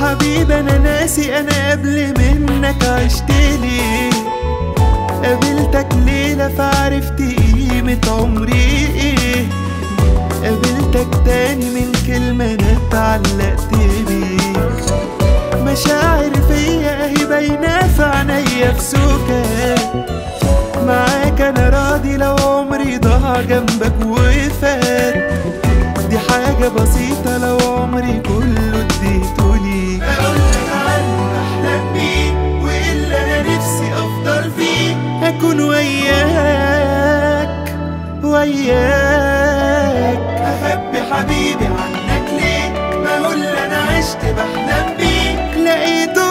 حبيبي انا ناسي انا قبل منك عشت ليه قابلتك ليلة فعرفت قيمة عمري ايه قابلتك تاني من كلمة انا اتعلقت بيه مشاعر فيا اهي باينة في عينيا في سكات معاك انا راضي لو عمري ضاع جنبك وفات دي حاجة بسيطة لو عمري كله اديته ليك بقولك عني بحلم بيه واللي انا نفسي افضل فيه اكون وياك وياك اخبي حبيبي عنك ليه ما هو اللي انا عشت بحلم بيه لقيته